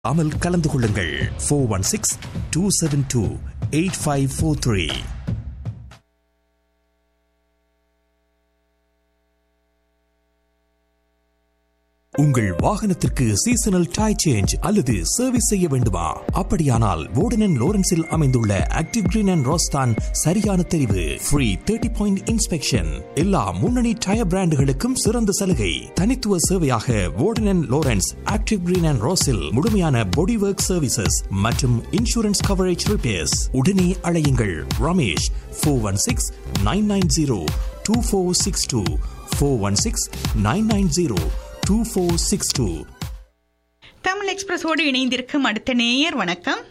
அமல் கலந்து கொள்ளுங்கள் four one six two seven two eight five four three உங்கள் வாகனத்திற்கு சீசனல் டை சேஞ்ச் அல்லது சர்வீஸ் செய்ய வேண்டுமா அப்படியானால் வோர்டன் லோரன்ஸில் அமைந்துள்ள ஆக்டிவ் கிரீன் அண்ட் ரோஸ்தான் சரியான தெரிவு ஃப்ரீ தேர்ட்டி பாயிண்ட் இன்ஸ்பெக்ஷன் எல்லா முன்னணி டயர் பிராண்டுகளுக்கும் சிறந்த சலுகை தனித்துவ சேவையாக வோர்டன் லோரன்ஸ் ஆக்டிவ் கிரீன் அண்ட் ரோஸில் முழுமையான பாடி ஒர்க் சர்வீசஸ் மற்றும் இன்சூரன்ஸ் கவரேஜ் ரிப்பேர்ஸ் உடனே அழையுங்கள் Ramesh four one six nine nine zero two four six two four one six nine nine zero two four six two Tamil எக்ஸ்பிரஸோடு இணைந்திருக்கும் அடுத்த நேயர் வணக்கம்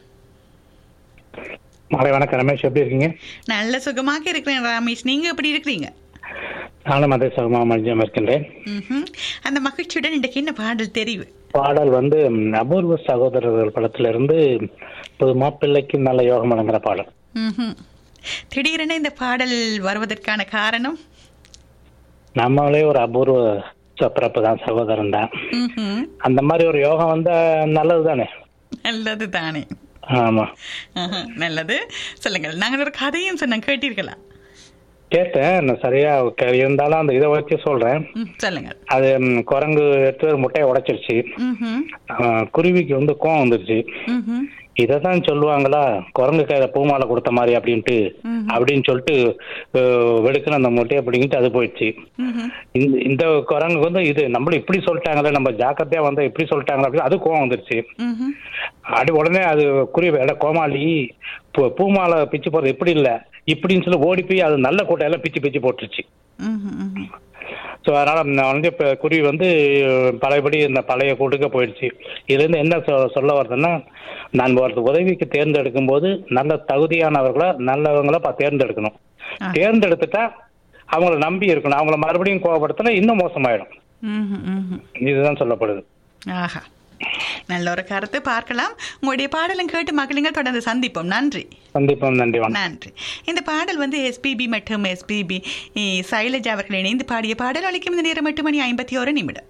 மாலை வணக்கம் ரமேஷ் எப்படி இருக்கீங்க நல்ல சுகமாக இருக்கிறேன் ரமேஷ் நீங்க எப்படி இருக்கிறீங்க நானும் அதே சுகமாக மஞ்சம் இருக்கின்றேன் ம்ஹும். அந்த மகிழ்ச்சியுடன் இன்றைக்கு என்ன பாடல் தெரிவு பாடல் வந்து ம், அபூர்வ சகோதரர்கள் படத்துல இருந்து புது மாப்பிள்ளைக்கு நல்ல யோகம் வழங்குற பாடல் ம்ஹும். திடீரென இந்த பாடல் வருவதற்கான காரணம் நம்மளே ஒரு அபூர்வ பிறப்பு தான் சகோதரன் தான் ம்ஹும். அந்த மாதிரி ஒரு யோகம் வந்தா நல்லது தானே நல்லது தானே ஆமா ஆஹா, நல்லது சொல்லுங்கள் நாங்கள் ஒரு கதையும் சொன்ன கேட்டீர்களா கேட்டேன் நான் சரியா க- இருந்தாலும் அந்த இதை வச்சு சொல்றேன் ம், சொல்லுங்கள் அது ம், குரங்கு எடுத்து ஒரு முட்டையை உடைச்சிருச்சு ம்ஹும். ஆ, குருவிக்கு வந்து கோவம் வந்துருச்சு ம்ஹும். இதை தான் சொல்லுவாங்களா குரங்கு கையில பூமாலை கொடுத்த மாதிரி அப்படின்ட்டு அப்படின்னு சொல்லிட்டு அஹ், வெடுக்குன்னு அந்த முட்டையை பிடிங்கிட்டு அது போயிடுச்சு ம்ஹும். இந்த இந்த குரங்கு வந்து இது நம்மளும் இப்படி சொல்லிட்டாங்களே நம்ம ஜாக்கிரதையா வந்து இப்படி சொல்லிட்டாங்களே அப்படின்னு அது கோவம் வந்துருச்சு ம்ஹும். அப்படி உடனே அது குருவி எட கோமாளி பூ- பூமாலை பிச்சு போறது இப்படி இல்ல இப்படின்னு சொல்லி ஓடி போய் அது நல்ல கூட்டையெல்லாம் பிச்சு பிச்சு போட்டுருச்சு ம்ஹும். ம்ஹும். ஸோ அதனால நான் வந்து இப்போ குருவி வந்து பழையபடி இந்த பழைய கூட்டுக்கு போயிடுச்சு இதுல இருந்து என்ன சொ- சொல்ல வருதுன்னா நான் ஒரு உதவிக்கு தேர்ந்தெடுக்கும் போது நல்ல தகுதியானவர்களா நல்லவங்களா பா- தேர்ந்தெடுக்கணும் ஆ. தேர்ந்தெடுத்துட்டா அவங்கள நம்பி இருக்கணும் அவங்கள மறுபடியும் கோவப்படுத்தினா இன்னும் மோசமாயிடும் ம்ஹும். ம்ஹும். இதுதான் சொல்லப்படுது ஆஹா நல்ல ஒரு கருத்து பார்க்கலாம் உங்களுடைய பாடலும் கேட்டு மக்களுங்க தொடர்ந்து சந்திப்போம் நன்றி சந்திப்போம் நன்றி வணக்கம் நன்றி இந்த பாடல் வந்து எஸ்பிபி மற்றும் எஸ்பிபி சைலஜா அவர்கள் இணைந்து பாடிய பாடல் அளிக்கும் இந்த நேரம் எட்டு மணி ஐம்பத்தி ஒரு நிமிடம்